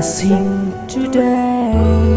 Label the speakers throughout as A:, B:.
A: blessing today.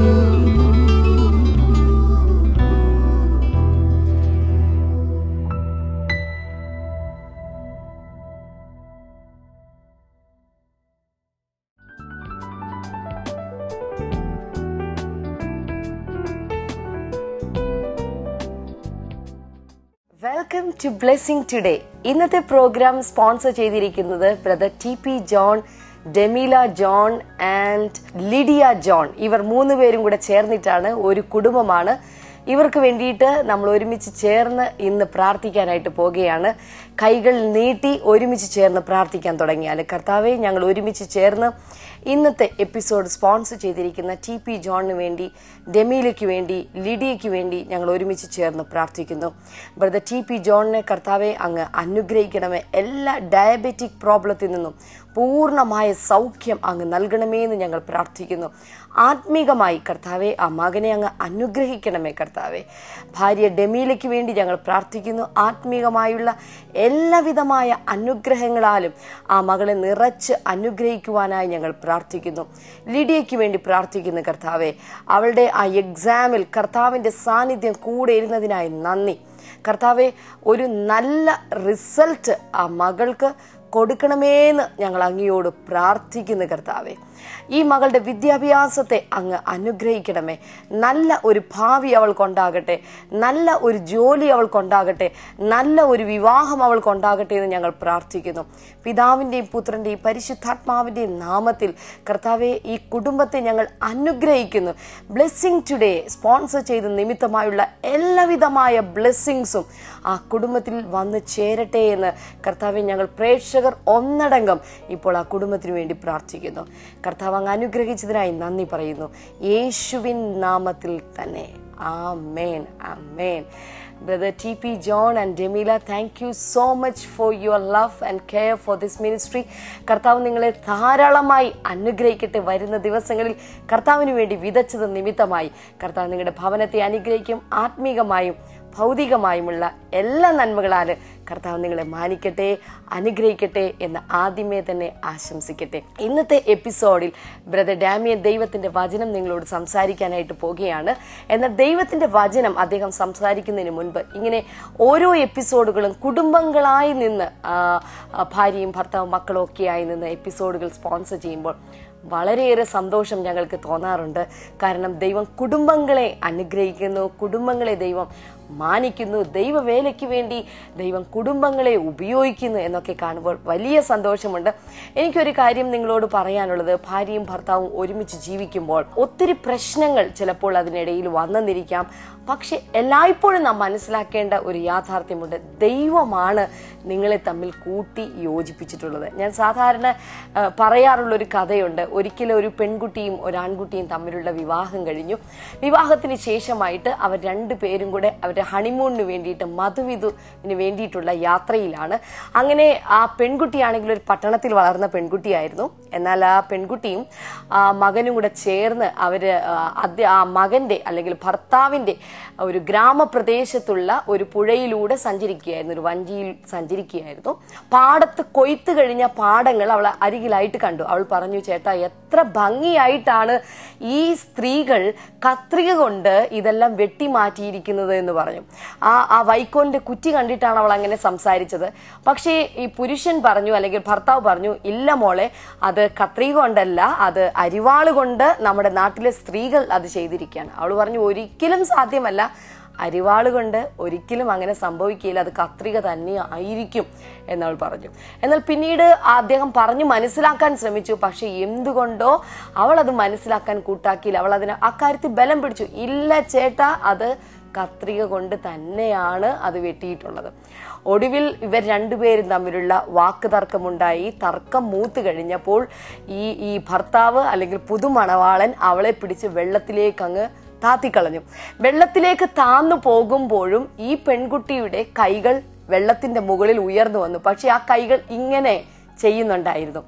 B: Welcome to blessing today ഇന്നത്തെ program sponsor ചെയ്തിരിക്കുന്നത് brother T P John Demila John and Lydia John ഇവർ മൂന്ന് പേരും കൂടെ ചേർന്നിട്ടാണ് ഒരു കുടുംബമാണ് ഇവർക്ക് വേണ്ടിയിട്ട് നമ്മൾ ഒരുമിച്ച് ചേർന്ന് ഇന്ന് പ്രാർത്ഥിക്കാനായിട്ട് പോകുകയാണ് കൈകൾ നീട്ടി ഒരുമിച്ച് ചേർന്ന് പ്രാർത്ഥിക്കാൻ തുടങ്ങിയാൽ കർത്താവെ ഞങ്ങൾ ഒരുമിച്ച് ചേർന്ന് ഇന്നത്തെ എപ്പിസോഡ് സ്പോൺസർ ചെയ്തിരിക്കുന്ന ടി പി ജോണിന് വേണ്ടി ഡെമീലയ്ക്ക് വേണ്ടി ലിഡിയയ്ക്ക് വേണ്ടി ഞങ്ങൾ ഒരുമിച്ച് ചേർന്ന് പ്രാർത്ഥിക്കുന്നു ബ്രദർ ടി പി ജോണിനെ കർത്താവെ അങ്ങ് അനുഗ്രഹിക്കണമേ എല്ലാ ഡയബറ്റിക് പ്രോബ്ലത്തിൽ നിന്നും പൂർണ്ണമായ സൗഖ്യം അങ്ങ് നൽകണമേ എന്ന് ഞങ്ങൾ പ്രാർത്ഥിക്കുന്നു ആത്മീകമായി കർത്താവെ ആ മകനെ അങ്ങ് അനുഗ്രഹിക്കണമേ കർത്താവെ ഭാര്യ ഡെമീലയ്ക്ക് വേണ്ടി ഞങ്ങൾ പ്രാർത്ഥിക്കുന്നു ആത്മീകമായുള്ള എല്ലാവിധമായ അനുഗ്രഹങ്ങളാലും ആ മകളെ നിറച്ച് അനുഗ്രഹിക്കുവാനായി ഞങ്ങൾ പ്രാർത്ഥിക്കുന്നു ലിഡിയയ്ക്ക് വേണ്ടി പ്രാർത്ഥിക്കുന്നു കർത്താവെ അവളുടെ ആ എക്സാമിൽ കർത്താവിൻ്റെ സാന്നിധ്യം കൂടെ ഇരുന്നതിനായി നന്ദി കർത്താവെ ഒരു നല്ല റിസൾട്ട് ആ മകൾക്ക് കൊടുക്കണമേന്ന് ഞങ്ങൾ അങ്ങയോട് പ്രാർത്ഥിക്കുന്നു കർത്താവെ ഈ മകളുടെ വിദ്യാഭ്യാസത്തെ അങ്ങ് അനുഗ്രഹിക്കണമേ നല്ല ഒരു ഭാവി അവൾക്കുണ്ടാകട്ടെ നല്ല ഒരു ജോലി അവൾക്കുണ്ടാകട്ടെ നല്ല ഒരു വിവാഹം അവൾക്കുണ്ടാകട്ടെ എന്ന് ഞങ്ങൾ പ്രാർത്ഥിക്കുന്നു പിതാവിൻ്റെയും പുത്രൻ്റെയും പരിശുദ്ധാത്മാവിൻ്റെയും നാമത്തിൽ കർത്താവെ ഈ കുടുംബത്തെ ഞങ്ങൾ അനുഗ്രഹിക്കുന്നു ബ്ലെസ്സിങ് ടുഡേ സ്പോൺസർ ചെയ്ത നിമിത്തമായുള്ള എല്ലാവിധമായ ബ്ലെസ്സിങ്സും ആ കുടുംബത്തിൽ വന്ന് ചേരട്ടെ എന്ന് കർത്താവെ ഞങ്ങൾ പ്രേക്ഷകർ ഒന്നടങ്കം ഇപ്പോൾ ആ കുടുംബത്തിന് വേണ്ടി പ്രാർത്ഥിക്കുന്നു കർത്താവ് അങ്ങ് അനുഗ്രഹിച്ചതിനായി നന്ദി പറയുന്നു യേശുവിൻ നാമത്തിൽ തന്നെ amen amen brother T P John and Demila thank you so much for your love and care for this ministry കർത്താവ് നിങ്ങളെ ധാരാളമായി അനുഗ്രഹിക്കട്ടെ വരുന്ന ദിവസങ്ങളിൽ കർത്താവിന് വേണ്ടി വിതച്ചത് നിമിത്തമായി കർത്താവ് നിങ്ങളുടെ ഭവനത്തെ അനുഗ്രഹിക്കും ആത്മീകമായും ഭൗതികമായുമുള്ള എല്ലാ നന്മകളാൽ കർത്താവ് നിങ്ങളെ മാനിക്കട്ടെ അനുഗ്രഹിക്കട്ടെ എന്ന് ആദ്യമേ തന്നെ ആശംസിക്കട്ടെ ഇന്നത്തെ എപ്പിസോഡിൽ ബ്രദർ ഡാമിയൻ ദൈവത്തിന്റെ വചനം നിങ്ങളോട് സംസാരിക്കാനായിട്ട് പോകുകയാണ് എന്നാൽ ദൈവത്തിന്റെ വചനം അദ്ദേഹം സംസാരിക്കുന്നതിന് മുൻപ് ഇങ്ങനെ ഓരോ എപ്പിസോഡുകളും കുടുംബങ്ങളായി നിന്ന് ആ, ആ, ഭാര്യയും ഭർത്താവും മക്കളും ഒക്കെയായി നിന്ന് എപ്പിസോഡുകൾ സ്പോൺസർ ചെയ്യുമ്പോൾ വളരെയേറെ സന്തോഷം ഞങ്ങൾക്ക് തോന്നാറുണ്ട് കാരണം ദൈവം കുടുംബങ്ങളെ അനുഗ്രഹിക്കുന്നു കുടുംബങ്ങളെ ദൈവം മാനിക്കുന്നു ദൈവവേലയ്ക്ക് വേണ്ടി ദൈവം കുടുംബങ്ങളെ ഉപയോഗിക്കുന്നു എന്നൊക്കെ കാണുമ്പോൾ വലിയ സന്തോഷമുണ്ട് എനിക്കൊരു കാര്യം നിങ്ങളോട് പറയാനുള്ളത് ഭാര്യയും ഭർത്താവും ഒരുമിച്ച് ജീവിക്കുമ്പോൾ ഒത്തിരി പ്രശ്നങ്ങൾ ചിലപ്പോൾ അതിനിടയിൽ വന്നെന്നിരിക്കാം പക്ഷെ എല്ലായ്പ്പോഴും നാം മനസ്സിലാക്കേണ്ട ഒരു യാഥാർത്ഥ്യമുണ്ട് ദൈവമാണ് നിങ്ങളെ തമ്മിൽ കൂട്ടി യോജിപ്പിച്ചിട്ടുള്ളത് ഞാൻ സാധാരണ ആ, പറയാറുള്ള ഒരു കഥയുണ്ട് ഒരിക്കലും ഒരു പെൺകുട്ടിയും ഒരു ആൺകുട്ടിയും തമ്മിലുള്ള വിവാഹം കഴിഞ്ഞു വിവാഹത്തിന് ശേഷമായിട്ട് അവർ രണ്ടുപേരും കൂടെ അവരുടെ ഹണിമൂണിന് വേണ്ടിയിട്ട് മധുവിധുവിന് വേണ്ടിയിട്ടുള്ള യാത്രയിലാണ് അങ്ങനെ ആ പെൺകുട്ടിയാണെങ്കിൽ ഒരു പട്ടണത്തിൽ വളർന്ന പെൺകുട്ടിയായിരുന്നു എന്നാൽ ആ പെൺകുട്ടിയും ആ മകനും കൂടെ ചേർന്ന് അവര് ആ, അദ്ദേ- ആ മകന്റെ അല്ലെങ്കിൽ ഭർത്താവിന്റെ ഒരു ഗ്രാമപ്രദേശത്തുള്ള ഒരു പുഴയിലൂടെ സഞ്ചരിക്കുകയായിരുന്നു ഒരു വഞ്ചിയിൽ സഞ്ചരിക്കുകയായിരുന്നു പാടത്ത് കൊയ്ത്ത് കഴിഞ്ഞ പാടങ്ങൾ അവൾ അരികിലായിട്ട് കണ്ടു അവൾ പറഞ്ഞു ചേട്ടാ എത്ര ഭംഗിയായിട്ടാണ് ഈ സ്ത്രീകൾ കത്രിക കൊണ്ട് ഇതെല്ലാം വെട്ടിമാറ്റിയിരിക്കുന്നത് എന്ന് പറഞ്ഞു ആ ആ വൈക്കോലിന്റെ കുറ്റി കണ്ടിട്ടാണ് അവൾ അങ്ങനെ സംസാരിച്ചത് പക്ഷേ ഈ പുരുഷൻ പറഞ്ഞു അല്ലെങ്കിൽ ഭർത്താവ് പറഞ്ഞു ഇല്ല മോളെ അത് കത്രിക കൊണ്ടല്ല അത് അരിവാള് കൊണ്ട് നമ്മുടെ നാട്ടിലെ സ്ത്രീകൾ അത് ചെയ്തിരിക്കുകയാണ് അവൾ പറഞ്ഞു ഒരിക്കലും സാധ്യമല്ല അരിവാള് കൊണ്ട് ഒരിക്കലും അങ്ങനെ സംഭവിക്കില്ല അത് കത്രിക തന്നെ ആയിരിക്കും എന്നവൾ പറഞ്ഞു എന്നാൽ പിന്നീട് അദ്ദേഹം പറഞ്ഞു മനസ്സിലാക്കാൻ ശ്രമിച്ചു പക്ഷെ എന്തുകൊണ്ടോ അവൾ അത് മനസ്സിലാക്കാൻ കൂട്ടാക്കിയില്ല അവൾ അതിന് അക്കാര്യത്തിൽ ബലം പിടിച്ചു ഇല്ല ചേട്ടാ അത് കത്രിക കൊണ്ട് തന്നെയാണ് അത് വെട്ടിയിട്ടുള്ളത് ഒടുവിൽ ഇവർ രണ്ടുപേരും തമ്മിലുള്ള വാക്ക് തർക്കമുണ്ടായി തർക്കം മൂത്ത് കഴിഞ്ഞപ്പോൾ ഈ ഈ ഭർത്താവ് അല്ലെങ്കിൽ പുതുമണവാളൻ അവളെ പിടിച്ച് വെള്ളത്തിലേക്ക് അങ്ങ് താത്തിക്കളഞ്ഞു വെള്ളത്തിലേക്ക് താന്നു പോകുമ്പോഴും ഈ പെൺകുട്ടിയുടെ കൈകൾ വെള്ളത്തിന്റെ മുകളിൽ ഉയർന്നു വന്നു പക്ഷെ ആ കൈകൾ ഇങ്ങനെ ചെയ്യുന്നുണ്ടായിരുന്നു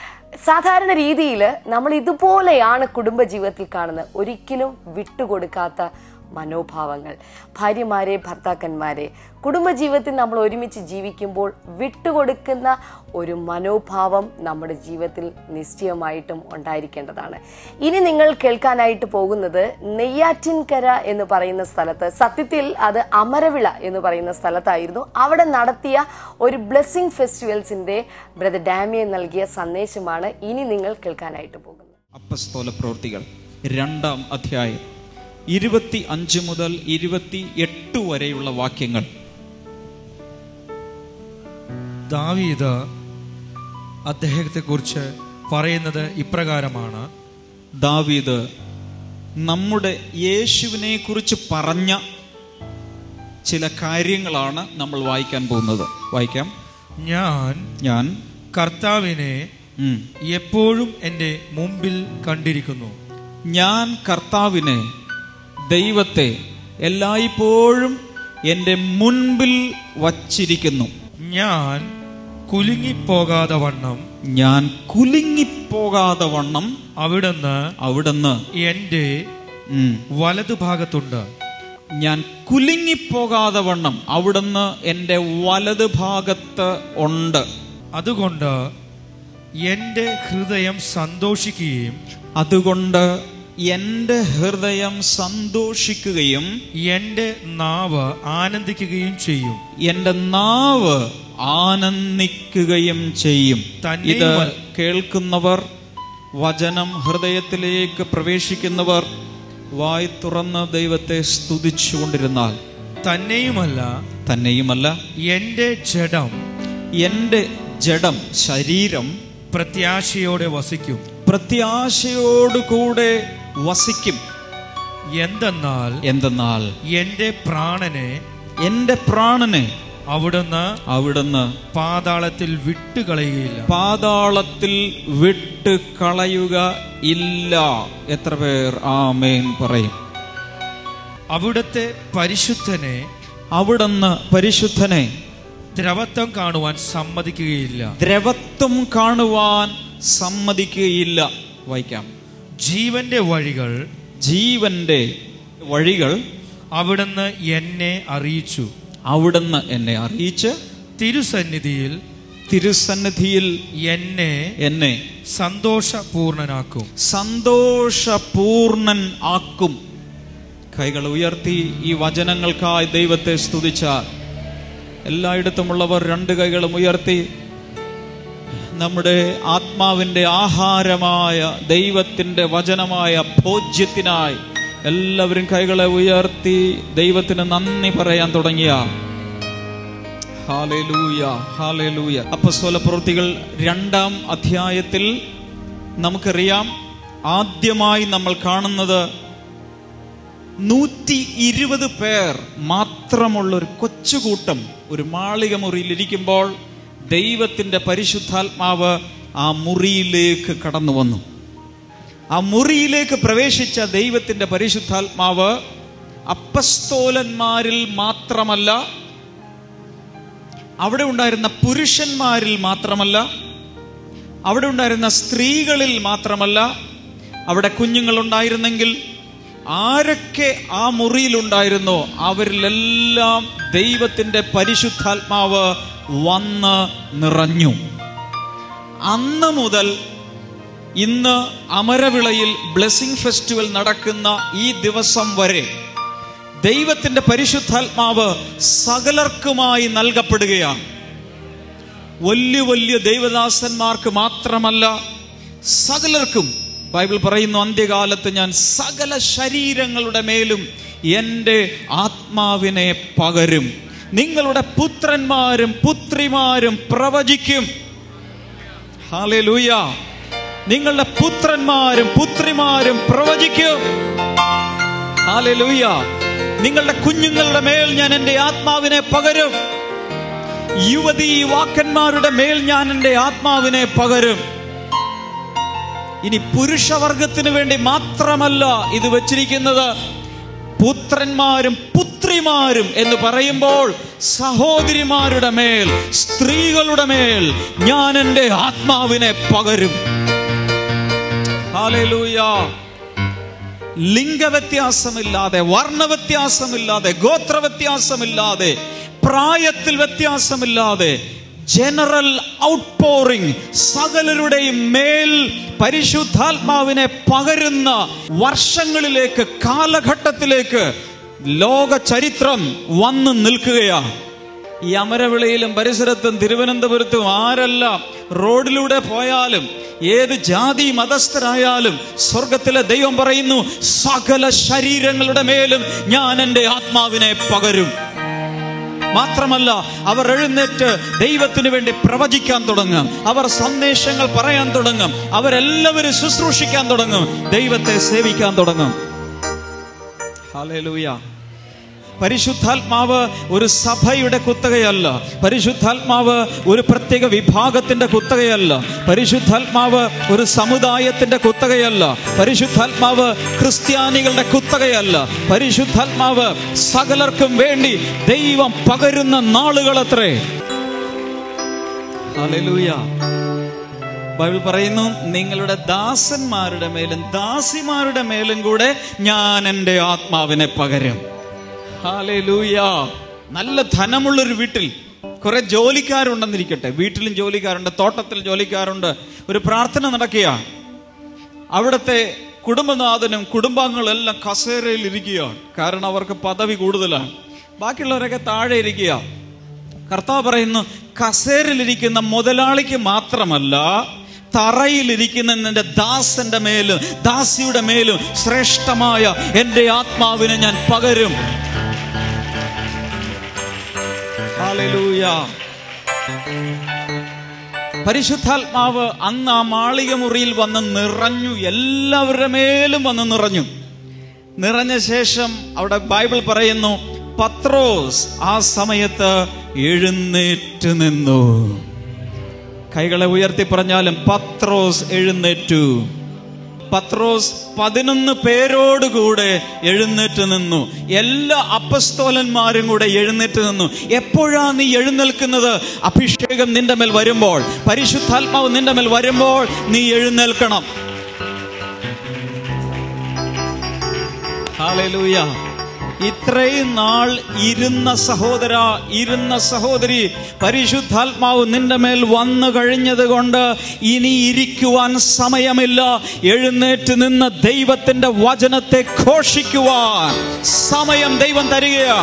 B: സാധാരണ രീതിയിൽ നമ്മൾ ഇതുപോലെയാണ് കുടുംബജീവിതത്തിൽ കാണുന്നത് ഒരിക്കലും വിട്ടുകൊടുക്കാത്ത മനോഭാവങ്ങൾ ഭാര്യമാരെ ഭർത്താക്കന്മാരെ കുടുംബജീവിതത്തിൽ നമ്മൾ ഒരുമിച്ച് ജീവിക്കുമ്പോൾ വിട്ടുകൊടുക്കുന്ന ഒരു മനോഭാവം നമ്മുടെ ജീവിതത്തിൽ നിശ്ചയമായിട്ടും ഉണ്ടായിരിക്കേണ്ടതാണ് ഇനി നിങ്ങൾ കേൾക്കാനായിട്ട് പോകുന്നത് നെയ്യാറ്റിൻകര എന്ന് പറയുന്ന സ്ഥലത്ത് സത്യത്തിൽ അത് അമരവിള എന്ന് പറയുന്ന സ്ഥലത്തായിരുന്നു അവിടെ നടത്തിയ ഒരു ബ്ലെസ്സിങ് ഫെസ്റ്റിവൽസിന്റെ ബ്രദർ ഡാമിയൻ നൽകിയ സന്ദേശമാണ് ഇനി നിങ്ങൾ കേൾക്കാനായിട്ട് പോകുന്നത്
C: അപ്പസ്തോല പ്രവൃത്തികൾ രണ്ടാം അധ്യായം ഇരുപത്തി അഞ്ച് മുതൽ ഇരുപത്തി എട്ട് വരെയുള്ള വാക്യങ്ങൾ
D: ദാവീദ് അദ്ദേഹത്തെക്കുറിച്ച് പറയുന്നത് ഇപ്രകാരമാണ്
C: ദാവീദ് നമ്മുടെ യേശുവിനെ കുറിച്ച് പറഞ്ഞ ചില കാര്യങ്ങളാണ് നമ്മൾ വായിക്കാൻ പോകുന്നത് വായിക്കാം
D: ഞാൻ
C: ഞാൻ
D: കർത്താവിനെ
C: ഉം,
D: എപ്പോഴും എൻ്റെ മുമ്പിൽ കണ്ടിരിക്കുന്നു
C: ഞാൻ കർത്താവിനെ ദൈവത്തെ എല്ലായ്പ്പോഴും എൻ്റെ മുൻപിൽ വച്ചിരിക്കുന്നു
D: ഞാൻ കുലുങ്ങിപ്പോകാതെ വണ്ണം
C: ഞാൻ കുലുങ്ങിപ്പോകാതെ വണ്ണം
D: അവിടുന്ന്
C: അവിടുന്ന്
D: എൻ്റെ
C: ഉം,
D: വലതുഭാഗത്തുണ്ട്
C: ഞാൻ കുലുങ്ങിപ്പോകാതെ വണ്ണം അവിടുന്ന് എൻ്റെ വലത് ഭാഗത്ത് ഉണ്ട്
D: അതുകൊണ്ട് എൻ്റെ ഹൃദയം സന്തോഷിക്കുകയും
C: അതുകൊണ്ട് എൻ്റെ ഹൃദയം സന്തോഷിക്കുകയും
D: എൻ്റെ നാവ് ആനന്ദിക്കുകയും ചെയ്യും
C: എൻ്റെ നാവ് ആനന്ദിക്കുകയും ചെയ്യും
D: തന്നെ
C: ഇത്
D: വ-
C: കേൾക്കുന്നവർ വചനം ഹൃദയത്തിലേക്ക് പ്രവേശിക്കുന്നവർ വായി തുറന്ന് ദൈവത്തെ സ്തുതിച്ചുകൊണ്ടിരുന്നാൽ
D: തന്നെയുമല്ല
C: തന്നെയുമല്ല
D: എൻ്റെ ജഡം
C: എൻ്റെ ജഡം ശരീരം
D: പ്രത്യാശയോടെ വസിക്കും
C: പ്രത്യാശയോടുകൂടെ വസിക്കും
D: എന്തെന്നാൽ
C: എന്തെന്നാൽ
D: എൻ്റെ പ്രാണനെ
C: എൻ്റെ പ്രാണനെ
D: അവിടുന്ന്
C: അവിടുന്ന്
D: പാതാളത്തിൽ വിട്ടുകളയുകയില്ല
C: പാതാളത്തിൽ വിട്ട് കളയുക ഇല്ല എത്ര പേർ ആമേൻ പറയും
D: അവിടുത്തെ പരിശുദ്ധനെ
C: അവിടുന്ന് പരിശുദ്ധനെ
D: ദ്രവത്വം കാണുവാൻ സമ്മതിക്കുകയില്ല
C: ദ്രവത്വം കാണുവാൻ സമ്മതിക്കുകയില്ല വായിക്കാം
D: ജീവന്റെ വഴികൾ
C: ജീവന്റെ വഴികൾ
D: അവിടുന്ന് എന്നെ അറിയിച്ചു
C: അവിടുന്ന് എന്നെ അറിയിച്ച്
D: തിരുസന്നിധിയിൽ
C: തിരുസന്നിധിയിൽ
D: എന്നെ
C: എന്നെ
D: സന്തോഷപൂർണനാക്കും
C: സന്തോഷപൂർണൻ ആക്കും കൈകൾ ഉയർത്തി ഈ വചനങ്ങൾക്കായി ദൈവത്തെ സ്തുതിച്ചാൽ എല്ലായിടത്തുമുള്ളവർ രണ്ട് കൈകളും ഉയർത്തി നമ്മുടെ ആത്മാവിന്റെ ആഹാരമായ ദൈവത്തിന്റെ വചനമായ ഭോജ്യത്തിനായി എല്ലാവരും കൈകളെ ഉയർത്തി ദൈവത്തിന് നന്ദി പറയാൻ തുടങ്ങിയ ഹാലേലൂയ ഹാലേലൂയ അപ്പസ്വല പ്രവൃത്തികൾ രണ്ടാം അധ്യായത്തിൽ നമുക്കറിയാം ആദ്യമായി നമ്മൾ കാണുന്നത് നൂറ്റി ഇരുപത് പേർ മാത്രമുള്ള ഒരു കൊച്ചുകൂട്ടം ഒരു മാളിക മുറിയിൽ ഇരിക്കുമ്പോൾ ദൈവത്തിന്റെ പരിശുദ്ധാത്മാവ് ആ മുറിയിലേക്ക് കടന്നു വന്നു ആ മുറിയിലേക്ക് പ്രവേശിച്ച ദൈവത്തിന്റെ പരിശുദ്ധാത്മാവ് അപ്പസ്തോലന്മാരിൽ മാത്രമല്ല അവിടെ ഉണ്ടായിരുന്ന പുരുഷന്മാരിൽ മാത്രമല്ല അവിടെ ഉണ്ടായിരുന്ന സ്ത്രീകളിൽ മാത്രമല്ല അവിടെ കുഞ്ഞുങ്ങൾ ഉണ്ടായിരുന്നെങ്കിൽ ആരൊക്കെ ആ മുറിയിലുണ്ടായിരുന്നോ അവരിലെല്ലാം ദൈവത്തിന്റെ പരിശുദ്ധാത്മാവ് വന്ന് നിറഞ്ഞു അന്ന് മുതൽ ഇന്ന് അമരവിളയിൽ ബ്ലെസ്സിംഗ് ഫെസ്റ്റിവൽ നടക്കുന്ന ഈ ദിവസം വരെ ദൈവത്തിന്റെ പരിശുദ്ധാത്മാവ് സകലർക്കുമായി നൽകപ്പെടുകയാണ് വലിയ വലിയ ദൈവദാസന്മാർക്ക് മാത്രമല്ല സകലർക്കും ബൈബിൾ പറയുന്നു അന്ത്യകാലത്ത് ഞാൻ സകല ശരീരങ്ങളുടെ മേലും എൻ്റെ ആത്മാവിനെ പകരും നിങ്ങളുടെ പുത്രന്മാരും പുത്രിമാരും പ്രവചിക്കും ഹാലൂയ നിങ്ങളുടെ പുത്രന്മാരും പുത്രിമാരും പ്രവചിക്കും ഹാലൂയ നിങ്ങളുടെ കുഞ്ഞുങ്ങളുടെ മേൽ ഞാൻ എൻ്റെ ആത്മാവിനെ പകരും യുവതി വാക്കന്മാരുടെ മേൽ ഞാൻ എൻ്റെ ആത്മാവിനെ പകരും ഇനി പുരുഷവർഗത്തിന് വേണ്ടി മാത്രമല്ല ഇത് വച്ചിരിക്കുന്നത് പുത്രന്മാരും പുത്രിമാരും എന്ന് പറയുമ്പോൾ സഹോദരിമാരുടെ മേൽ സ്ത്രീകളുടെ മേൽ ഞാൻ എൻ്റെ ആത്മാവിനെ പകരും ഹാലൂയ ലിംഗവ്യത്യാസമില്ലാതെ വർണ്ണവ്യത്യാസമില്ലാതെ ഗോത്രവ്യത്യാസമില്ലാതെ പ്രായത്തിൽ വ്യത്യാസമില്ലാതെ ജനറൽ ഔട്ട്പോറിംഗ് സകലരുടെയും മേൽ പരിശുദ്ധാത്മാവിനെ പകരുന്ന വർഷങ്ങളിലേക്ക് കാലഘട്ടത്തിലേക്ക് ലോക ചരിത്രം വന്നു നിൽക്കുകയാണ് ഈ അമരവിളയിലും പരിസരത്തും തിരുവനന്തപുരത്തും ആരെല്ലാം റോഡിലൂടെ പോയാലും ഏത് ജാതി മതസ്ഥരായാലും സ്വർഗത്തിലെ ദൈവം പറയുന്നു സകല ശരീരങ്ങളുടെ മേലും ഞാൻ എൻ്റെ ആത്മാവിനെ പകരും മാത്രമല്ല അവർ എഴുന്നേറ്റ് ദൈവത്തിന് വേണ്ടി പ്രവചിക്കാൻ തുടങ്ങും അവർ സന്ദേശങ്ങൾ പറയാൻ തുടങ്ങും അവരെല്ലാവരും ശുശ്രൂഷിക്കാൻ തുടങ്ങും ദൈവത്തെ സേവിക്കാൻ തുടങ്ങും ഹല്ലേലൂയ പരിശുദ്ധാത്മാവ് ഒരു സഭയുടെ കുത്തകയല്ല പരിശുദ്ധാത്മാവ് ഒരു പ്രത്യേക വിഭാഗത്തിന്റെ കുത്തകയല്ല പരിശുദ്ധാത്മാവ് ഒരു സമുദായത്തിന്റെ കുത്തകയല്ല പരിശുദ്ധാത്മാവ് ക്രിസ്ത്യാനികളുടെ കുത്തകയല്ല പരിശുദ്ധാത്മാവ് സകലർക്കും വേണ്ടി ദൈവം പകരുന്ന നാളുകളത്രേ ഹല്ലേലൂയ ബൈബിൾ പറയുന്നു നിങ്ങളുടെ ദാസന്മാരുടെ മേലും ദാസിമാരുടെ മേലും കൂടെ ഞാൻ എൻ്റെ ആത്മാവിനെ പകരും ഹാലേലൂയ നല്ല ധനമുള്ളൊരു വീട്ടിൽ കുറെ ജോലിക്കാരുണ്ടെന്നിരിക്കട്ടെ വീട്ടിലും ജോലിക്കാരുണ്ട് തോട്ടത്തിൽ ജോലിക്കാരുണ്ട് ഒരു പ്രാർത്ഥന നടക്കുക അവിടുത്തെ കുടുംബനാഥനും കുടുംബാംഗങ്ങളെല്ലാം കസേരയിൽ ഇരിക്കുകയാണ് കാരണം അവർക്ക് പദവി കൂടുതലാണ് ബാക്കിയുള്ളവരൊക്കെ താഴെ ഇരിക്കുക കർത്താവ് പറയുന്നു കസേരയിലിരിക്കുന്ന മുതലാളിക്ക് മാത്രമല്ല തറയിലിരിക്കുന്ന നിന്റെ ദാസന്റെ മേലും ദാസിയുടെ മേലും ശ്രേഷ്ഠമായ എൻ്റെ ആത്മാവിനെ ഞാൻ പകരും ഹല്ലേലൂയ. പരിശുദ്ധാത്മാവ് അന്ന് ആ മാളിക മുറിയിൽ വന്ന് നിറഞ്ഞു എല്ലാവരുടെ മേലും വന്ന് നിറഞ്ഞു നിറഞ്ഞ ശേഷം അവിടെ ബൈബിൾ പറയുന്നു പത്രോസ് ആ സമയത്ത് എഴുന്നേറ്റ് നിന്നു കൈകളെ ഉയർത്തി പറഞ്ഞാലും പത്രോസ് എഴുന്നേറ്റു പത്രോസ് പതിനൊന്ന് പേരോടുകൂടെ എഴുന്നേറ്റ് നിന്നു എല്ലാ അപ്പസ്തോലന്മാരും കൂടെ എഴുന്നേറ്റ് നിന്നു എപ്പോഴാ നീ എഴുന്നേൽക്കുന്നത് അഭിഷേകം നിന്റെ മേൽ വരുമ്പോൾ പരിശുദ്ധാത്മാവ് നിന്റെ മേൽ വരുമ്പോൾ നീ എഴുന്നേൽക്കണം ഹാലലൂയ ഇത്രയും നാൾ ഇരുന്ന സഹോദര ഇരുന്ന സഹോദരി പരിശുദ്ധാത്മാവ് നിന്റെ മേൽ വന്നു കഴിഞ്ഞത് കൊണ്ട് ഇനി ഇരിക്കുവാൻ സമയമില്ല എഴുന്നേറ്റ് നിന്ന് ദൈവത്തിന്റെ വചനത്തെ ഘോഷിക്കുവാൻ സമയം ദൈവം തരികയാ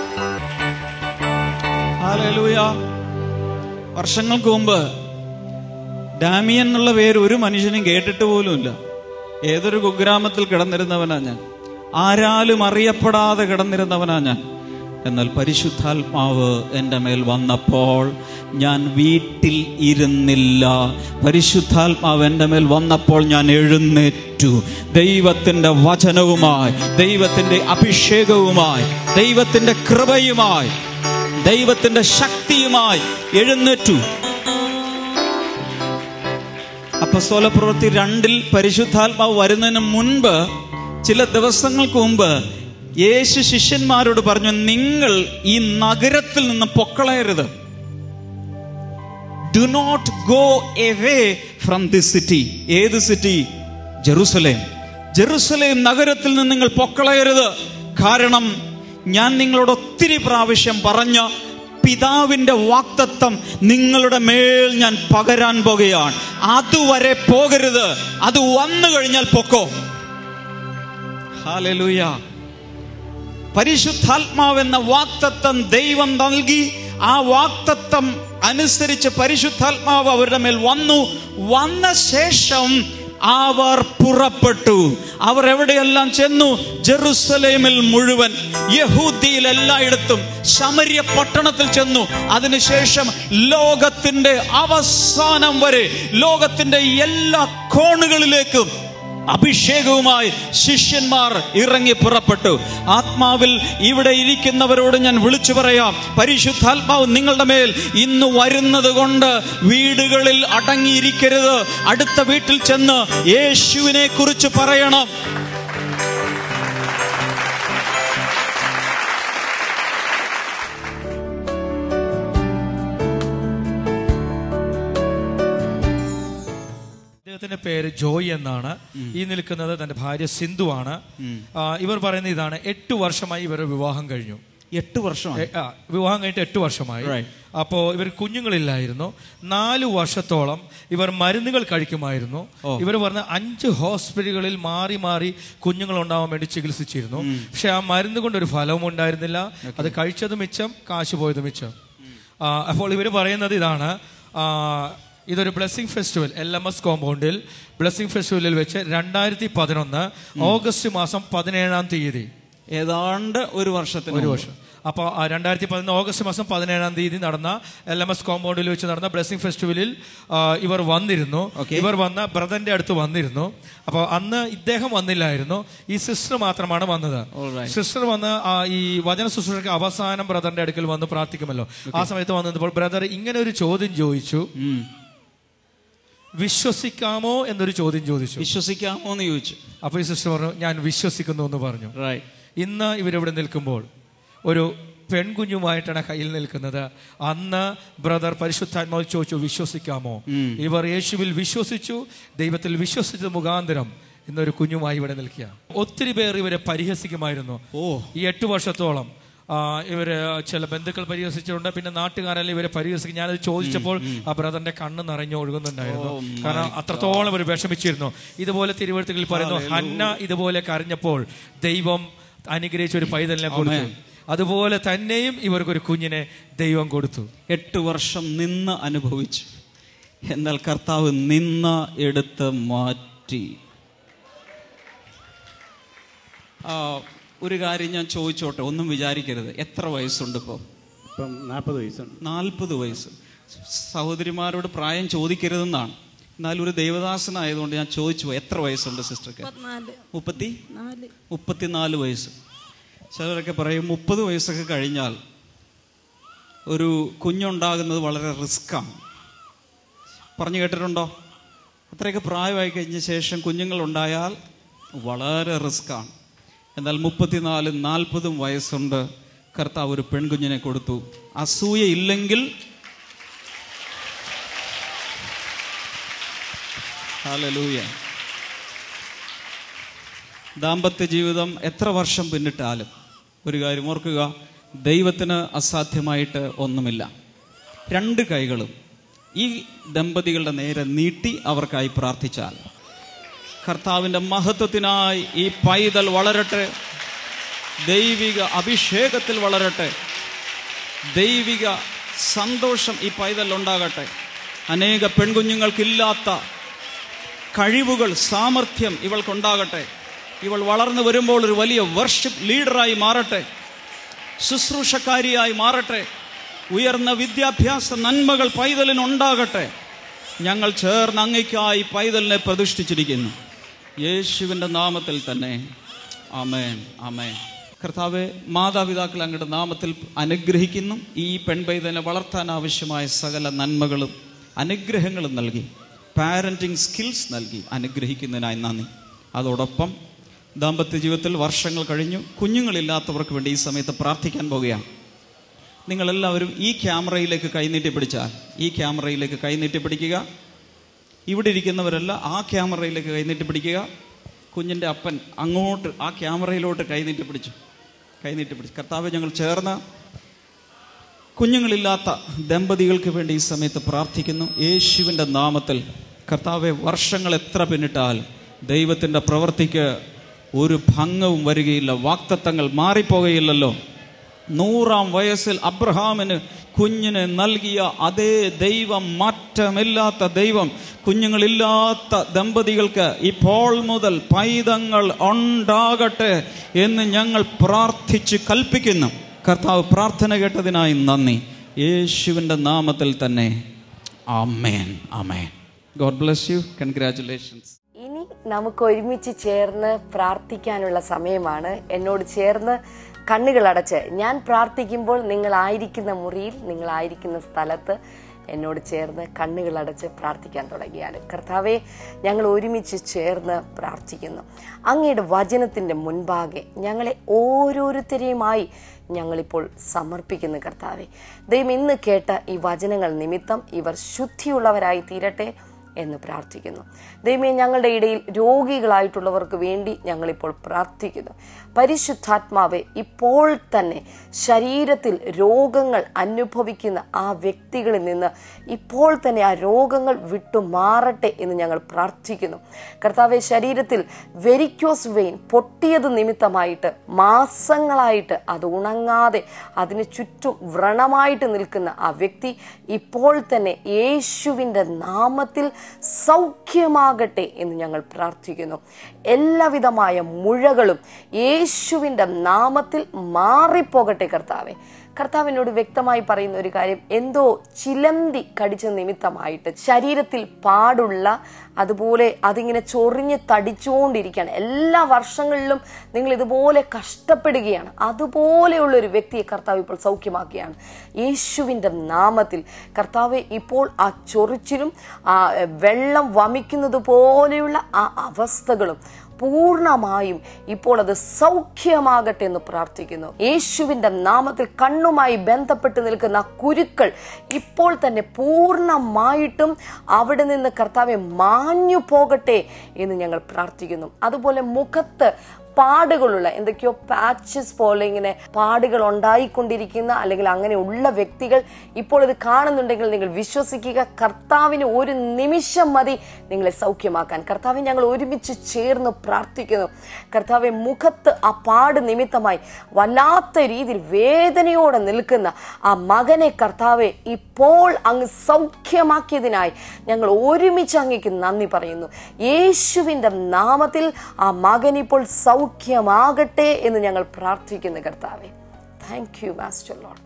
C: ഹാലലൂയ വർഷങ്ങൾക്ക് മുമ്പ് ഡാമിയൻ എന്നുള്ള പേര് ഒരു മനുഷ്യനും കേട്ടിട്ട് പോലുമില്ല ഏതൊരു കുഗ്രാമത്തിൽ കിടന്നിരുന്നവനാ ഞാൻ ആരാലും അറിയപ്പെടാതെ കിടന്നിരുന്നവനാ ഞാൻ എന്നാൽ പരിശുദ്ധാത്മാവ് എൻ്റെ മേൽ വന്നപ്പോൾ ഞാൻ വീട്ടിൽ ഇരുന്നില്ല പരിശുദ്ധാത്മാവ് എൻ്റെ മേൽ വന്നപ്പോൾ ഞാൻ എഴുന്നേറ്റു ദൈവത്തിൻ്റെ വചനവുമായി ദൈവത്തിൻ്റെ അഭിഷേകവുമായി ദൈവത്തിൻ്റെ കൃപയുമായി ദൈവത്തിൻ്റെ ശക്തിയുമായി എഴുന്നേറ്റു അപ്പസ്തോല പ്രവൃത്തി രണ്ടിൽ പരിശുദ്ധാത്മാവ് വരുന്നതിന് മുൻപ് ചില ദിവസങ്ങൾക്ക് മുമ്പ് യേശു ശിഷ്യന്മാരോട് പറഞ്ഞു നിങ്ങൾ ഈ നഗരത്തിൽ നിന്ന് പൊക്കളയരുത് do not go away from this city ഏത് സിറ്റി ജെറുസലേം ജെറുസലേം നഗരത്തിൽ നിന്ന് നിങ്ങൾ പൊക്കളയരുത് കാരണം ഞാൻ നിങ്ങളോട് ഒത്തിരി പ്രാവശ്യം പറഞ്ഞ പിതാവിന്റെ വാക്തത്വം നിങ്ങളുടെ മേൽ ഞാൻ പകരാൻ പോകുകയാണ് അതുവരെ പോകരുത് അത് വന്നു കഴിഞ്ഞാൽ പൊക്കോ ഹാലലൂയ പരിശുദ്ധാത്മാവെന്ന വാക്തത്വം ദൈവം നൽകി ആ വാക്തത്വം അനുസരിച്ച് പരിശുദ്ധാത്മാവ് അവരുടെ മേൽ വന്നു വന്ന ശേഷം അവർ പുറപ്പെട്ടു അവർ എവിടെയെല്ലാം ചെന്നു ജെറുസലേമിൽ മുഴുവൻ യഹൂദിയിൽ എല്ലായിടത്തും ശമര്യ പട്ടണത്തിൽ ചെന്നു അതിനുശേഷം ലോകത്തിന്റെ അവസാനം വരെ ലോകത്തിന്റെ എല്ലാ കോണുകളിലേക്കും അഭിഷേകവുമായി ശിഷ്യന്മാർ ഇറങ്ങി പുറപ്പെട്ടു ആത്മാവിൽ ഇവിടെ ഇരിക്കുന്നവരോട് ഞാൻ വിളിച്ചു പറയാം പരിശുദ്ധാത്മാവ് നിങ്ങളുടെ മേൽ ഇന്ന് വരുന്നത് കൊണ്ട് വീടുകളിൽ അടങ്ങിയിരിക്കരുത് അടുത്ത വീട്ടിൽ ചെന്ന് യേശുവിനെ കുറിച്ച് പറയണം
D: അദ്ദേഹത്തിന്റെ പേര് ജോയ് എന്നാണ് ഈ നിൽക്കുന്നത് തന്റെ ഭാര്യ സിന്ധു ആണ് ആ, ഇവർ പറയുന്ന ഇതാണ് എട്ട് വർഷമായി ഇവരുടെ വിവാഹം കഴിഞ്ഞു
C: എട്ട് വർഷമാണ്
D: എ- ആ, വിവാഹം കഴിഞ്ഞിട്ട് എട്ട് വർഷമായി
C: Right.
D: അപ്പോ ഇവർ കുഞ്ഞുങ്ങളില്ലായിരുന്നു നാല് വർഷത്തോളം ഇവർ മരുന്നുകൾ കഴിക്കുമായിരുന്നു ഇവർ പറഞ്ഞ അഞ്ച് ഹോസ്പിറ്റലുകളിൽ മാറി മാറി കുഞ്ഞുങ്ങൾ ഉണ്ടാവാൻ വേണ്ടി ചികിത്സിച്ചിരുന്നു പക്ഷെ ആ മരുന്ന് കൊണ്ട് ഒരു ഫലവും ഉണ്ടായിരുന്നില്ല അത് കഴിച്ചത് മിച്ചം കാശ് പോയത് മിച്ചം ആ, അപ്പോൾ ഇവർ പറയുന്നത് ഇതാണ് ആ, ഇതൊരു blessing festival L M S കോമ്പൗണ്ടിൽ ബ്ലെസ്സിംഗ് ഫെസ്റ്റിവലിൽ വെച്ച് രണ്ടായിരത്തി പതിനൊന്ന് ഓഗസ്റ്റ് മാസം പതിനേഴാം തീയതി
C: ഏതാണ്ട് ഒരു വർഷത്തിന്
D: ഒരു
C: മുമ്പ്.
D: വർഷം അപ്പോൾ രണ്ടായിരത്തി പതിനൊന്ന് ഓഗസ്റ്റ് മാസം പതിനേഴാം തീയതി നടന്ന എൽ എം എസ് കോമ്പൗണ്ടിൽ വെച്ച് നടന്ന ബ്ലെസ്സിംഗ് ഫെസ്റ്റിവലിൽ ആ, ഇവർ വന്നിരുന്നു
C: Okay.
D: ഇവർ വന്ന ബ്രദറിന്റെ അടുത്ത് വന്നിരുന്നു അപ്പോൾ അന്ന് ഇദ്ദേഹം വന്നില്ലായിരുന്നു ഈ സിസ്റ്റർ മാത്രമാണ് വന്നത്
C: Alright.
D: സിസ്റ്റർ വന്ന് ആ, ഈ വചന ശുശ്രൂഷയ്ക്ക് അവസാനം ബ്രദറിന്റെ അടുക്കൽ വന്ന് പ്രാർത്ഥിക്കുമല്ലോ ആ സമയത്ത് വന്നപ്പോൾ ബ്രദർ ഇങ്ങനെ ഒരു ചോദ്യം ചോദിച്ചു
C: ഉം.
D: വിശ്വസിക്കാമോ എന്നൊരു ചോദ്യം ചോദിച്ചു
C: വിശ്വസിക്കാമോ എന്ന് ചോദിച്ചു
D: അപ്പോൾ ഈ സിസ്റ്റർ പറഞ്ഞു ഞാൻ വിശ്വസിക്കുന്നു എന്ന് പറഞ്ഞു
C: റൈറ്റ്
D: ഇന്ന് ഇവരിവിടെ നിൽക്കുമ്പോൾ ഒരു പെൺകുഞ്ഞുമായിട്ടാണ് കയ്യിൽ നിൽക്കുന്നത് അന്ന് ബ്രദർ പരിശുദ്ധാത്മാവ് ചോദിച്ചു വിശ്വസിക്കാമോ ഇവർ യേശുവിൽ വിശ്വസിച്ചു ദൈവത്തിൽ വിശ്വസിച്ചത് മുഖാന്തരം ഇന്നൊരു കുഞ്ഞുമായി ഇവിടെ നിൽക്കുക ഒത്തിരി പേർ ഇവരെ പരിഹസിക്കുമായിരുന്നു
C: ഓ.
D: ഈ എട്ട് വർഷത്തോളം ആ, ഇവര് ചില ബന്ധുക്കൾ പരിഹസിച്ചിട്ടുണ്ട് പിന്നെ നാട്ടുകാരെല്ലാം ഇവരെ പരിഹസിക്കും ഞാനത് ചോദിച്ചപ്പോൾ ആ ബ്രദറിന്റെ കണ്ണ് നിറഞ്ഞു ഒഴുകുന്നുണ്ടായിരുന്നു കാരണം അത്രത്തോളം ഇവർ വിഷമിച്ചിരുന്നു ഇതുപോലെ തിരുവഴുത്തുകളിൽ പറയുന്നു ഹന്ന ഇതുപോലെ കരഞ്ഞപ്പോൾ ദൈവം അനുഗ്രഹിച്ച ഒരു പൈതലിനെ കൊടുത്തു അതുപോലെ തന്നെയും ഇവർക്കൊരു കുഞ്ഞിനെ ദൈവം കൊടുത്തു
C: എട്ട് വർഷം നിന്ന് അനുഭവിച്ചു എന്നാൽ കർത്താവ് നിന്ന് എടുത്ത് മാറ്റി ആ, ഒരു കാര്യം ഞാൻ ചോദിച്ചോട്ടെ ഒന്നും വിചാരിക്കരുത് എത്ര വയസ്സുണ്ട് ഇപ്പോൾ
E: ഇപ്പം നാൽപ്പത് വയസ്സുണ്ട്
C: നാൽപ്പത് വയസ്സ് സഹോദരിമാരോട് പ്രായം ചോദിക്കരുതെന്നാണ് എന്നാൽ ഒരു ദേവദാസനായതുകൊണ്ട് ഞാൻ ചോദിച്ചു പോയി, എത്ര വയസ്സുണ്ട് സിസ്റ്റർക്ക് മുപ്പത്തി മുപ്പത്തിനാല് വയസ്സ് ചിലരൊക്കെ പറയും മുപ്പത് വയസ്സൊക്കെ കഴിഞ്ഞാൽ ഒരു കുഞ്ഞുണ്ടാകുന്നത് വളരെ റിസ്ക്കാണ് പറഞ്ഞു കേട്ടിട്ടുണ്ടോ അത്രയൊക്കെ പ്രായമായി കഴിഞ്ഞ ശേഷം കുഞ്ഞുങ്ങൾ ഉണ്ടായാൽ വളരെ റിസ്ക്കാണ് എന്നാൽ മുപ്പത്തിനാലും നാൽപ്പതും വയസ്സുണ്ട് കർത്താവ് ഒരു പെൺകുഞ്ഞിനെ കൊടുത്തു അസൂയ ഇല്ലെങ്കിൽ ഹല്ലേലൂയ ദാമ്പത്യ ജീവിതം എത്ര വർഷം പിന്നിട്ടാലും ഒരു കാര്യം ഓർക്കുക ദൈവത്തിന് അസാധ്യമായിട്ട് ഒന്നുമില്ല രണ്ട് കൈകളും ഈ ദമ്പതികളുടെ നേരെ നീട്ടി അവർക്കായി പ്രാർത്ഥിച്ചാൽ കർത്താവിൻ്റെ മഹത്വത്തിനായി ഈ പൈതൽ വളരട്ടെ ദൈവിക അഭിഷേകത്തിൽ വളരട്ടെ ദൈവിക സന്തോഷം ഈ പൈതൽ ഉണ്ടാകട്ടെ അനേക പെൺകുഞ്ഞുങ്ങൾക്കില്ലാത്ത കഴിവുകൾ സാമർഥ്യം ഇവൾക്കുണ്ടാകട്ടെ ഇവൾ വളർന്നു വരുമ്പോൾ ഒരു വലിയ വർഷിപ്പ് ലീഡറായി മാറട്ടെ ശുശ്രൂഷക്കാരിയായി മാറട്ടെ ഉയർന്ന വിദ്യാഭ്യാസ നന്മകൾ പൈതലിന് ഉണ്ടാകട്ടെ ഞങ്ങൾ ചേർന്ന് അങ്ങയ്ക്കായി പൈതലിനെ പ്രതിഷ്ഠിച്ചിരിക്കുന്നു യേശുവിൻ്റെ നാമത്തിൽ തന്നെ ആമേൻ ആമേൻ കർത്താവെ മാതാപിതാക്കൾ അങ്ങയുടെ നാമത്തിൽ അനുഗ്രഹിക്കുന്നു ഈ പെൺപൈതലിനെ വളർത്താൻ ആവശ്യമായ സകല നന്മകളും അനുഗ്രഹങ്ങളും നൽകി പാരൻറ്റിങ് സ്കിൽസ് നൽകി അനുഗ്രഹിക്കുന്നതിനായി നന്ദി അതോടൊപ്പം ദാമ്പത്യ ജീവിതത്തിൽ വർഷങ്ങൾ കഴിഞ്ഞു കുഞ്ഞുങ്ങളില്ലാത്തവർക്ക് വേണ്ടി ഈ സമയത്ത് പ്രാർത്ഥിക്കാൻ പോകുകയാണ് നിങ്ങളെല്ലാവരും ഈ ക്യാമറയിലേക്ക് കൈനീട്ടി പിടിച്ചാൽ ഈ ക്യാമറയിലേക്ക് കൈനീട്ടി പിടിക്കുക ഇവിടെ ഇരിക്കുന്നവരല്ല ആ ക്യാമറയിലേക്ക് കൈനീട്ടി പിടിക്കുക കുഞ്ഞിൻ്റെ അപ്പൻ അങ്ങോട്ട് ആ ക്യാമറയിലോട്ട് കൈനീട്ടി പിടിച്ചു കൈനീട്ടി പിടിച്ചു കർത്താവ് ഞങ്ങൾ ചേർന്ന് കുഞ്ഞുങ്ങളില്ലാത്ത ദമ്പതികൾക്ക് വേണ്ടി ഈ സമയത്ത് പ്രാർത്ഥിക്കുന്നു യേശുവിൻ്റെ നാമത്തിൽ കർത്താവെ വർഷങ്ങൾ എത്ര പിന്നിട്ടാൽ ദൈവത്തിൻ്റെ പ്രവൃത്തിക്ക് ഒരു ഭംഗവും വരികയില്ല വാക്തത്വങ്ങൾ മാറിപ്പോകയില്ലല്ലോ നൂറാം വയസ്സിൽ അബ്രഹാമിന് കുഞ്ഞിനെ നൽകിയ അതേ ദൈവം മാറ്റമില്ലാത്ത ദൈവം കുഞ്ഞുങ്ങളില്ലാത്ത ദമ്പതികൾക്ക് ഇപ്പോൾ മുതൽ പൈതങ്ങൾ ഉണ്ടാകട്ടെ എന്ന് ഞങ്ങൾ പ്രാർത്ഥിച്ച് കൽപ്പിക്കുന്നു കർത്താവ് പ്രാർത്ഥന കേട്ടതിനായി നന്ദി യേശുവിൻ്റെ നാമത്തിൽ തന്നെ amen amen God bless you congratulations
B: ഇനി നമുക്ക് ഒരുമിച്ച് ചേർന്ന് പ്രാർത്ഥിക്കാനുള്ള സമയമാണ് എന്നോട് ചേർന്ന് കണ്ണുകളടച്ച് ഞാൻ പ്രാർത്ഥിക്കുമ്പോൾ നിങ്ങളായിരിക്കുന്ന മുറിയിൽ നിങ്ങളായിരിക്കുന്ന സ്ഥലത്ത് എന്നോട് ചേർന്ന് കണ്ണുകളടച്ച് പ്രാർത്ഥിക്കാൻ തുടങ്ങിയാൽ കർത്താവെ ഞങ്ങൾ ഒരുമിച്ച് ചേർന്ന് പ്രാർത്ഥിക്കുന്നു അങ്ങയുടെ വചനത്തിൻ്റെ മുൻപാകെ ഞങ്ങളെ ഓരോരുത്തരെയുമായി ഞങ്ങളിപ്പോൾ സമർപ്പിക്കുന്നു കർത്താവെ ദൈവം ഇന്ന് കേട്ട ഈ വചനങ്ങൾ നിമിത്തം ഇവർ ശുദ്ധിയുള്ളവരായി തീരട്ടെ എന്ന് പ്രാർത്ഥിക്കുന്നു ദൈവമേ ഞങ്ങളുടെ ഇടയിൽ രോഗികളായിട്ടുള്ളവർക്ക് വേണ്ടി ഞങ്ങളിപ്പോൾ പ്രാർത്ഥിക്കുന്നു പരിശുദ്ധാത്മാവെ ഇപ്പോൾ തന്നെ ശരീരത്തിൽ രോഗങ്ങൾ അനുഭവിക്കുന്ന ആ വ്യക്തികളിൽ നിന്ന് ഇപ്പോൾ തന്നെ ആ രോഗങ്ങൾ വിട്ടു മാറട്ടെ എന്ന് ഞങ്ങൾ പ്രാർത്ഥിക്കുന്നു കർത്താവെ ശരീരത്തിൽ വെരിക്കോസ് വെയിൻ പൊട്ടിയത് നിമിത്തമായിട്ട് മാസങ്ങളായിട്ട് അത് ഉണങ്ങാതെ അതിന് ചുറ്റും വ്രണമായിട്ട് നിൽക്കുന്ന ആ വ്യക്തി ഇപ്പോൾ തന്നെ യേശുവിൻ്റെ നാമത്തിൽ സൗഖ്യമാകട്ടെ എന്ന് ഞങ്ങൾ പ്രാർത്ഥിക്കുന്നു എല്ലാവിധമായ മുഴകളും യേശുവിൻ്റെ നാമത്തിൽ മാറിപ്പോകട്ടെ കർത്താവെ കർത്താവിനോട് വ്യക്തമായി പറയുന്ന ഒരു കാര്യം എന്തോ ചിലന്തി കടിച്ച നിമിത്തമായിട്ട് ശരീരത്തിൽ പാടുള്ള അതുപോലെ അതിങ്ങനെ ചൊറിഞ്ഞ് തടിച്ചുകൊണ്ടിരിക്കുകയാണ് എല്ലാ വർഷങ്ങളിലും നിങ്ങൾ ഇതുപോലെ കഷ്ടപ്പെടുകയാണ് അതുപോലെയുള്ള ഒരു വ്യക്തിയെ കർത്താവ് ഇപ്പോൾ സൗഖ്യമാക്കുകയാണ് യേശുവിൻ്റെ നാമത്തിൽ കർത്താവ് ഇപ്പോൾ ആ ചൊറിച്ചിലും ആ വെള്ളം വമിക്കുന്നത് പോലെയുള്ള ആ അവസ്ഥകളും പൂർണ്ണമായും ഇപ്പോൾ അത് സൗഖ്യമാകട്ടെ എന്ന് പ്രാർത്ഥിക്കുന്നു യേശുവിന്റെ നാമത്തിൽ കണ്ണുമായി ബന്ധപ്പെട്ട് നിൽക്കുന്ന ആ കുരുക്കൾ ഇപ്പോൾ തന്നെ പൂർണ്ണമായിട്ടും അവിടെ നിന്ന് കർത്താവെ മാഞ്ഞു പോകട്ടെ എന്ന് ഞങ്ങൾ പ്രാർത്ഥിക്കുന്നു അതുപോലെ മുഖത്ത് പാടുകളുള്ള എന്തൊക്കെയോ പാച്ചസ് പോലെ ഇങ്ങനെ പാടുകൾ ഉണ്ടായിക്കൊണ്ടിരിക്കുന്ന അല്ലെങ്കിൽ അങ്ങനെ ഉള്ള വ്യക്തികൾ ഇപ്പോൾ ഇത് കാണുന്നുണ്ടെങ്കിൽ നിങ്ങൾ വിശ്വസിക്കുക കർത്താവിന് ഒരു നിമിഷം മതി നിങ്ങളെ സൗഖ്യമാക്കാൻ കർത്താവിനെ ഞങ്ങൾ ഒരുമിച്ച് ചേർന്ന് പ്രാർത്ഥിക്കുന്നു കർത്താവെ മുഖത്ത് ആ പാട് നിമിത്തമായി വല്ലാത്ത രീതിയിൽ വേദനയോടെ നിൽക്കുന്ന ആ മകനെ കർത്താവെ ഇപ്പോൾ അങ്ങ് സൗഖ്യമാക്കിയതിനായി ഞങ്ങൾ ഒരുമിച്ച് അങ്ങേക്ക് നന്ദി പറയുന്നു യേശുവിൻ്റെ നാമത്തിൽ ആ മകൻ ഇപ്പോൾ സൗഖ്യമാകട്ടെ എന്ന് ഞങ്ങൾ പ്രാർത്ഥിക്കുന്നു കർത്താവെ താങ്ക് യു മാസ്റ്റർ ലോഡ്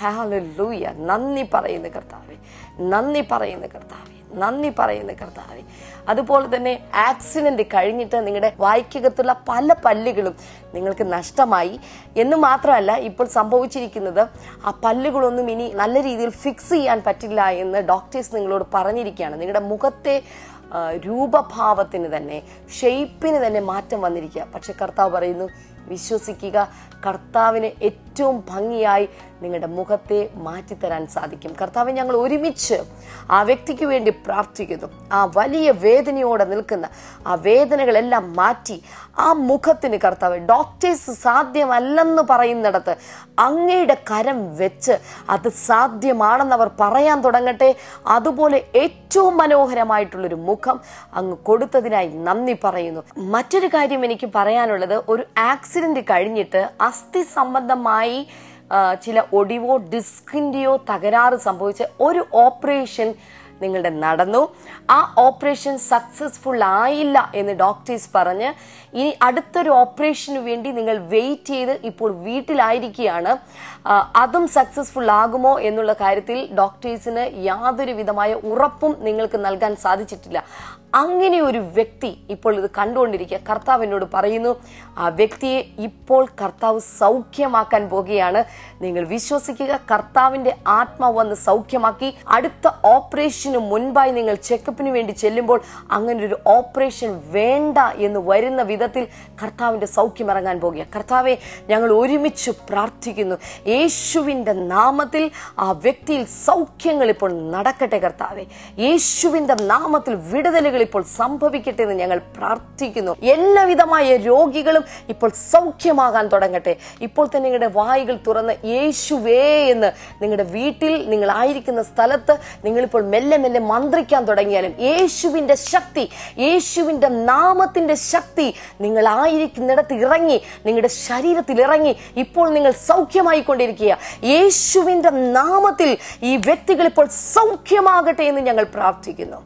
B: ഹാലൂയ നന്ദി പറയുന്ന കർത്താവെ നന്ദി പറയുന്ന കർത്താവെ നന്ദി പറയുന്ന കർത്താവെ അതുപോലെ തന്നെ ആക്സിഡന്റ് കഴിഞ്ഞിട്ട് നിങ്ങളുടെ വായിക്കകത്തുള്ള പല പല്ലുകളും നിങ്ങൾക്ക് നഷ്ടമായി എന്ന് മാത്രമല്ല ഇപ്പോൾ സംഭവിച്ചിരിക്കുന്നത് ആ പല്ലുകളൊന്നും ഇനി നല്ല രീതിയിൽ ഫിക്സ് ചെയ്യാൻ പറ്റില്ല എന്ന് ഡോക്ടേഴ്സ് നിങ്ങളോട് പറഞ്ഞിരിക്കുകയാണ് നിങ്ങളുടെ മുഖത്തെ ആ, രൂപഭാവത്തിന് തന്നെ ഷെയ്പ്പിന് തന്നെ മാറ്റം വന്നിരിക്കുക പക്ഷെ കർത്താവ് പറയുന്നു വിശ്വസിക്കുക കർത്താവിന് ഏറ്റവും ഭംഗിയായി നിങ്ങളുടെ മുഖത്തെ മാറ്റിത്തരാൻ സാധിക്കും കർത്താവ് ഞങ്ങൾ ഒരുമിച്ച് ആ വ്യക്തിക്ക് വേണ്ടി പ്രാർത്ഥിക്കുന്നു ആ വലിയ വേദനയോടെ നിൽക്കുന്ന ആ വേദനകളെല്ലാം മാറ്റി ആ മുഖത്തിന് കർത്താവ് ഡോക്ടേഴ്സ് സാധ്യമല്ലെന്ന് പറയുന്നിടത്ത് അങ്ങയുടെ കരം വെച്ച് അത് സാധ്യമാണെന്ന് അവർ പറയാൻ തുടങ്ങട്ടെ അതുപോലെ ഏറ്റവും മനോഹരമായിട്ടുള്ളൊരു മുഖം അങ്ങ് കൊടുത്തതിനായി നന്ദി പറയുന്നു മറ്റൊരു കാര്യം എനിക്ക് പറയാനുള്ളത് ഒരു ആക്സിഡന്റ് കഴിഞ്ഞിട്ട് അസ്ഥി സംബന്ധമായി ആ, ചില ഒടിവോ ഡിസ്കിന്റെയോ തകരാറ് സംഭവിച്ച ഒരു ഓപ്പറേഷൻ നിങ്ങളുടെ നടന്നു ആ ഓപ്പറേഷൻ സക്സസ്ഫുൾ ആയില്ല എന്ന് ഡോക്ടേഴ്സ് പറഞ്ഞ് ഇനി അടുത്തൊരു ഓപ്പറേഷന് വേണ്ടി നിങ്ങൾ വെയിറ്റ് ചെയ്ത് ഇപ്പോൾ വീട്ടിലായിരിക്കുകയാണ് ആ, അതും സക്സസ്ഫുൾ ആകുമോ എന്നുള്ള കാര്യത്തിൽ ഡോക്ടേഴ്സിന് യാതൊരു വിധമായ ഉറപ്പും നിങ്ങൾക്ക് നൽകാൻ സാധിച്ചിട്ടില്ല അങ്ങനെ ഒരു വ്യക്തി ഇപ്പോൾ ഇത് കണ്ടുകൊണ്ടിരിക്കുക കർത്താവ് എന്നോട് പറയുന്നു ആ വ്യക്തിയെ ഇപ്പോൾ കർത്താവ് സൗഖ്യമാക്കാൻ പോകുകയാണ് നിങ്ങൾ വിശ്വസിക്കുക കർത്താവിന്റെ ആത്മാവ് വന്ന് സൗഖ്യമാക്കി അടുത്ത ഓപ്പറേഷന് മുൻപായി നിങ്ങൾ ചെക്കപ്പിന് വേണ്ടി ചെല്ലുമ്പോൾ അങ്ങനെ ഒരു ഓപ്പറേഷൻ വേണ്ട എന്ന് വരുന്ന വിധത്തിൽ കർത്താവിന്റെ സൗഖ്യം ഇറങ്ങാൻ പോകുക കർത്താവെ ഞങ്ങൾ ഒരുമിച്ച് പ്രാർത്ഥിക്കുന്നു യേശുവിന്റെ നാമത്തിൽ ആ വ്യക്തിയിൽ സൗഖ്യങ്ങൾ ഇപ്പോൾ നടക്കട്ടെ കർത്താവെ യേശുവിന്റെ നാമത്തിൽ വിടുതലുകൾ ഇപ്പോൾ സംഭവിക്കട്ടെ എന്ന് ഞങ്ങൾ പ്രാർത്ഥിക്കുന്നു എല്ലാവിധമായ രോഗികളും ഇപ്പോൾ സൗഖ്യമാകാൻ തുടങ്ങട്ടെ ഇപ്പോൾ തന്നെ നിങ്ങളുടെ വായികൾ തുറന്ന് യേശുവേ എന്ന് നിങ്ങളുടെ വീട്ടിൽ നിങ്ങളായിരിക്കുന്ന സ്ഥലത്ത് നിങ്ങളിപ്പോൾ മെല്ലെ മെല്ലെ മന്ത്രിക്കാൻ തുടങ്ങിയാലും യേശുവിന്റെ ശക്തി യേശുവിന്റെ നാമത്തിന്റെ ശക്തി നിങ്ങളായിരിക്കുന്നിടത്ത് ഇറങ്ങി നിങ്ങളുടെ ശരീരത്തിൽ ഇറങ്ങി ഇപ്പോൾ നിങ്ങൾ സൗഖ്യമായി കൊണ്ടിരിക്കുക യേശുവിന്റെ നാമത്തിൽ ഈ വ്യക്തികൾ ഇപ്പോൾ സൗഖ്യമാകട്ടെ എന്ന് ഞങ്ങൾ പ്രാർത്ഥിക്കുന്നു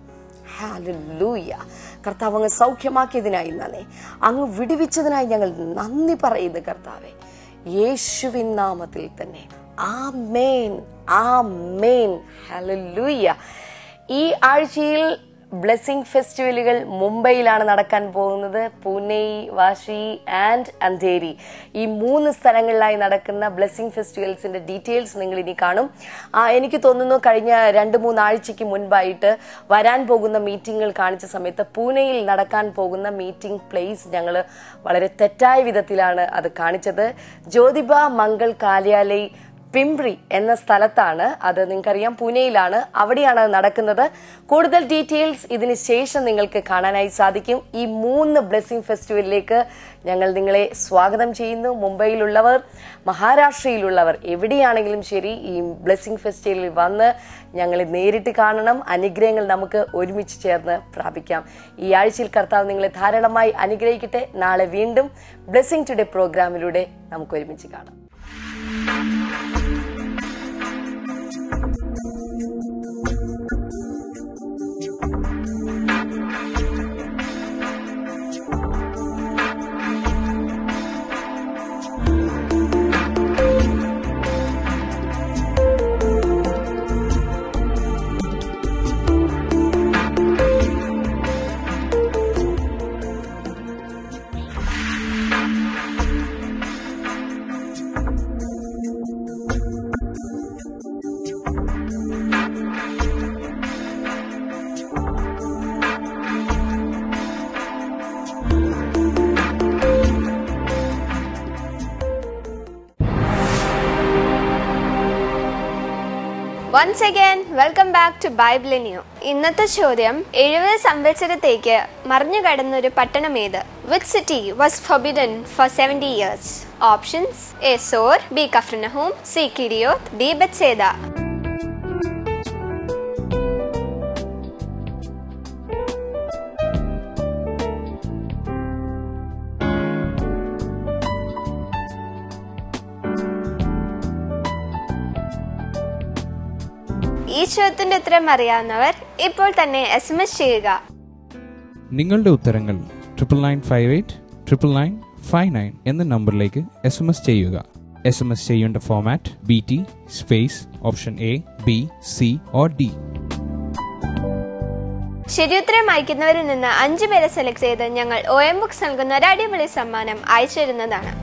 B: ഹാലൂയ കർത്താവ് അങ്ങ് സൗഖ്യമാക്കിയതിനായി നന്ദി അങ്ങ് വിടുവിച്ചതിനായി ഞങ്ങൾ നന്ദി പറയുന്നു കർത്താവെ യേശുവിൻ നാമത്തിൽ തന്നെ ആ മേൻ ആ മേൻ ഹലൂയ ഈ ആഴ്ചയിൽ ബ്ലെസ്സിംഗ് ഫെസ്റ്റിവലുകൾ മുംബൈയിലാണ് നടക്കാൻ പോകുന്നത് പൂനെ വാഷി ആൻഡ് അന്ധേരി ഈ മൂന്ന് സ്ഥലങ്ങളിലായി നടക്കുന്ന ബ്ലെസ്സിംഗ് ഫെസ്റ്റിവൽസിന്റെ ഡീറ്റെയിൽസ് നിങ്ങൾ ഇനി കാണും ആ, എനിക്ക് തോന്നുന്നു കഴിഞ്ഞ രണ്ട് മൂന്ന് ആഴ്ചയ്ക്ക് മുൻപായിട്ട് വരാൻ പോകുന്ന മീറ്റിങ്ങുകൾ കാണിച്ച സമയത്ത് പൂനെയിൽ നടക്കാൻ പോകുന്ന മീറ്റിംഗ് പ്ലേസ് ഞങ്ങൾ വളരെ തെറ്റായ വിധത്തിലാണ് അത് കാണിച്ചത് ജ്യോതിബ മംഗൾ കാര്യാലയ് പിംബ്രി എന്ന സ്ഥലത്താണ് അത് നിങ്ങൾക്കറിയാം പൂനെയിലാണ് അവിടെയാണ് അത് നടക്കുന്നത് കൂടുതൽ ഡീറ്റെയിൽസ് ഇതിന് ശേഷം നിങ്ങൾക്ക് കാണാനായി സാധിക്കും ഈ മൂന്ന് ബ്ലെസ്സിംഗ് ഫെസ്റ്റിവലിലേക്ക് ഞങ്ങൾ നിങ്ങളെ സ്വാഗതം ചെയ്യുന്നു മുംബൈയിലുള്ളവർ മഹാരാഷ്ട്രയിലുള്ളവർ എവിടെയാണെങ്കിലും ശരി ഈ ബ്ലെസ്സിംഗ് ഫെസ്റ്റിവലിൽ വന്ന് ഞങ്ങളെ നേരിട്ട് കാണണം അനുഗ്രഹങ്ങൾ നമുക്ക് ഒരുമിച്ച് ചേർന്ന് പ്രാപിക്കാം ഈ ആഴ്ചയിൽ കർത്താവ് നിങ്ങളെ ധാരാളമായി അനുഗ്രഹിക്കട്ടെ നാളെ വീണ്ടും ബ്ലെസ്സിംഗ് ടുഡേ പ്രോഗ്രാമിലൂടെ നമുക്ക് ഒരുമിച്ച് കാണാം
F: once again welcome back to Bible new ഇന്നത്തെ ചോദ്യം എഴുപത് സംവത്സരത്തേക്ക് മറിഞ്ഞു കടന്ന ഒരു പട്ടണം ഏത് which city was forbidden for seventy years options A Zor B Capernaum C Kerioth D Bethsaida ഈ ചോദ്യത്തിന്റെ ഉത്തരം അറിയാവുന്നവർ ഇപ്പോൾ തന്നെ എസ് എം എസ് ചെയ്യുക
G: നിങ്ങളുടെ ഉത്തരങ്ങൾ triple nine five eight triple nine five nine എന്ന നമ്പറിലേക്ക് എസ് എം എസ് ചെയ്യുക എസ് എം എസ് ചെയ്യേണ്ട format B T space option A B C or D
F: ശരിയുത്തരം അയക്കുന്നവരിൽ നിന്ന് അഞ്ചു പേരെ സെലക്ട് ചെയ്ത് ഞങ്ങൾ ഒ എം ബുക്സ് നൽകുന്ന ഒരു അടിപൊളി സമ്മാനം അയച്ചു തരുന്നതാണ്